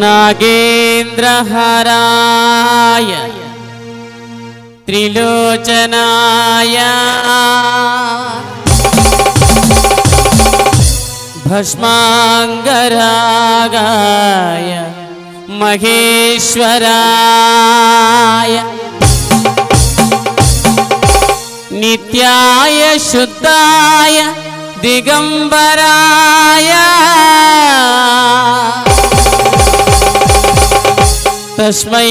नागेन्द्रहराय त्रिलोचनाय भस्माङ्गरागाय महेश्वराय नित्याय शुद्धाय दिगम्बराय तस्मै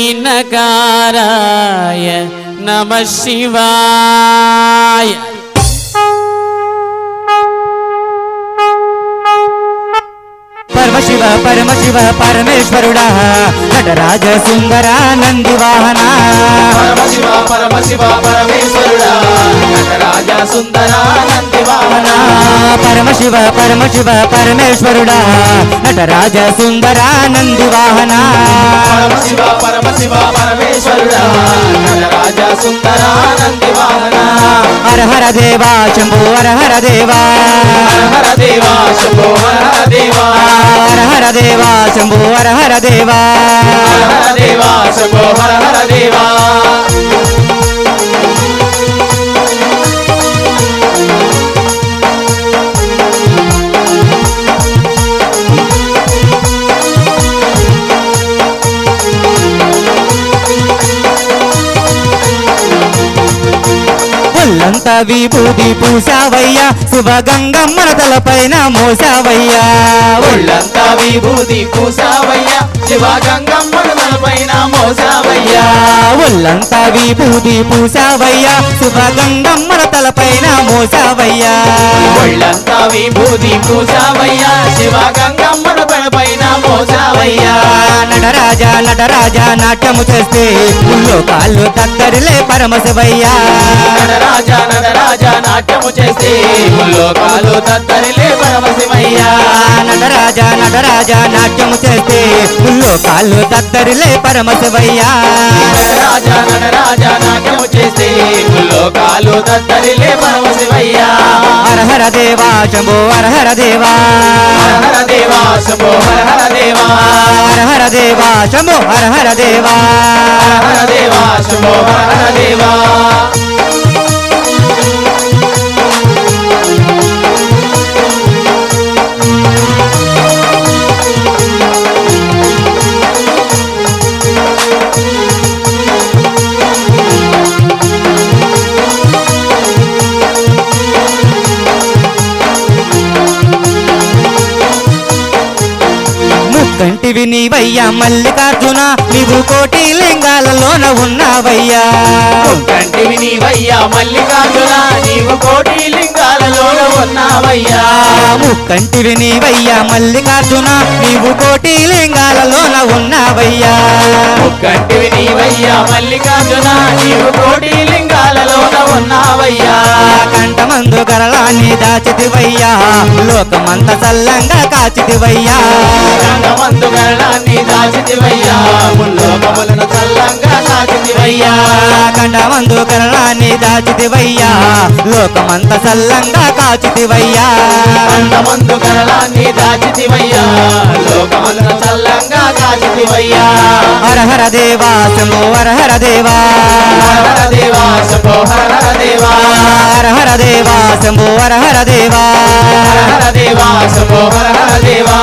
नकाराय नमः शिवाय పరమశివ పరమశివ పరమేశ్వరుడా నటరాజ సుందర నంది వాహన పరమశివ పరమశివ పరమేశ్వరుడా నటరాజ సుందర నంది వాహన పరమశివ పరమశివ పరమేశ్వరుడా నటరాజ సుందర నంది వాహన పరమశివ పరమశివ పరమేశ్వరుడా నటరాజ సుందర నంది వాహన హర హర దేవా శంభో హర హర దేవా హర హర దేవా శంభో హర హర దేవా హర హర దేవా శంభో హర హర దేవా హర హర దేవా శంభో హర హర దేవా ఒళ్ళంతా విభూది పూసావయ్యా శివగంగమ్మన తలపైన మోసావయ్యా ఒళ్ళంతా విభూతి పూసావయ్యా శివ గంగమ్మల పైన మోసావయ్యా ఒళ్ళంతా విభూది పూసావయ్యా శివగంగమ్మన తలపైన మోసావయ్యా ఒళ్ళంతా విభూతి పూసావయ్యా శివ గంగమ్మల పైన మోసావయ్యా నటరాజా నటరాజా నాట్యము చేస్తే ఉల్లో కాళ్ళు దద్దరిలే పరమశివయ్యా నటరాజా నటరాజా నాట్యము చేస్తే లోకాలు తత్తరిలే పరమశివయ్యా నటరాజా నటరాజా నాట్యము చేస్తే ఉల్లో కాళ్ళు దద్దరిలే పరమశివయ్యా నటరాజా నటరాజా నాట్యము చేస్తే లోకాలు తత్తరిలే పరమశివయ్యా హర హర దేవా శంభో హర హర దేవా హర హర దేవా శంభో హర హర దేవా హర హర దేవా శంభో హర హర దేవా హర హర దేవా శంభో హర హర దేవా ముక్కంటివి నీవయ్యా మల్లికార్జున నీవు కోటి లింగాలలోన ఉన్నావయ్యా కంటివి నీవయ్యా మల్లికార్జున నీవు కోటి లింగాలలో ఉన్నావయ్యా ముక్కంటివి నీవయ్యా మల్లికార్జున నీవు కోటి లింగాలలోన ఉన్నావయ్యా కంటివి నీవయ్యా మల్లికార్జున నీవు కోటి లింగాలలో ఉన్నావయ్యా కంటమందు గరళాన్ని దాచితివయ్యా లోకమంత చల్లంగా కాచితివయ్యా రంగమందు గరణాన్ని దాచితివయ్యా ముల్లోకములను చల్లంగా దాచితివయ్యా కండమందు గరళాన్ని దాచితివయ్యా లోకమంత చల్లంగా కాచితివయ్యా రంగమందు గరణాన్ని దాచితివయ్యా లోకములను చల్లంగా దాచితివయ్యా హర హర దేవా శంభో హర హర దేవా హర హర దేవా శంభో హర హర దేవా హర హర దేవా శంభో హర హర దేవా హర హర దేవా శంభో హర హర దేవా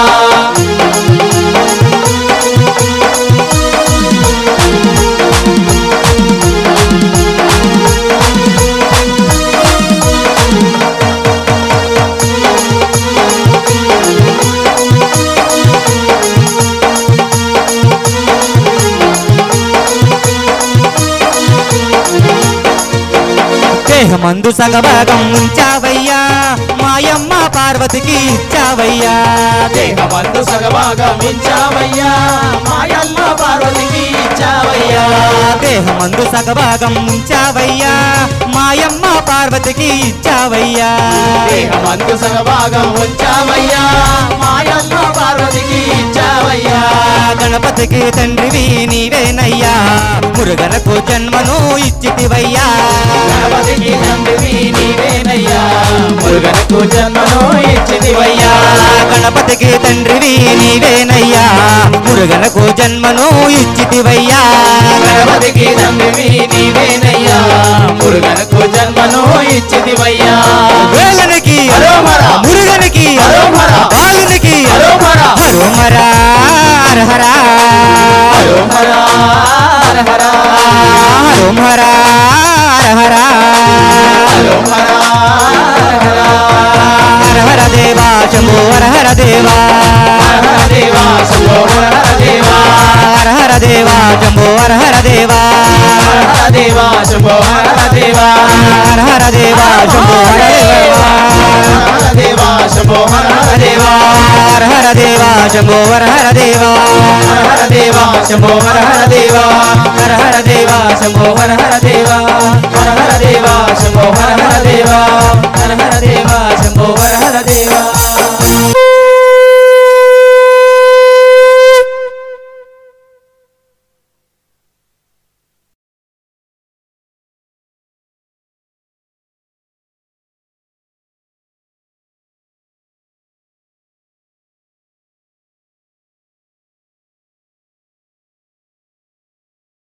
దేహమందు సగభాగం ఉంచావయ్యా మాయమ్మ పార్వతికి ఇచ్చావయ్యా దేహమందు సగభాగం ఇచ్చావయ్యా మాయమ్మ పార్వతికి ఇచ్చావయ్యా దేహమందు సగభాగం ఉంచావయ్యా మాయమ్మ పార్వతికి ఇచ్చావయ్యా దేహమందు సగభాగం ఉంచావయ్యా మాయమ్మ పార్వతికి ఇచ్చావయ్యా గణపతికి తండ్రివి నీవేనయ్యా మురుగనకు జన్మను ఇచ్చితివయ్యా గణపతికి తండ్రివి నీవేనయ్యా మురుగనకు జన్మను ఇచ్చితివయ్యా గణపతికి తండ్రివి నీవేనయ్యా మురుగనకు జన్మను ఇచ్చితివయ్యా గణపతికి తండ్రివి నీవేనయ్యా మురుగనకు జన్మను ఇచ్చిదివయ్యా వేలనికి హరోమర. మురుగనికి హరోమర. బాలునికి హరోమర. హరోమరా హరహరా హరోహర హర హరోమరా హరహరా హరోహర హరహర దేవా శంభో హరహర దేవా హర దేవా శంభో హర దేవా హరహర దేవా శంభో హరహర దేవా హర దేవా శంభో హర దేవా హరహర దేవా శంభో హర దేవా హర దేవా శంభో హర దేవా హరహర దేవా శంభో హరహర దేవా హర దేవా శంభో హర దేవా హరహర దేవా శంభో హరహర దేవా హర దేవా శంభో హర దేవా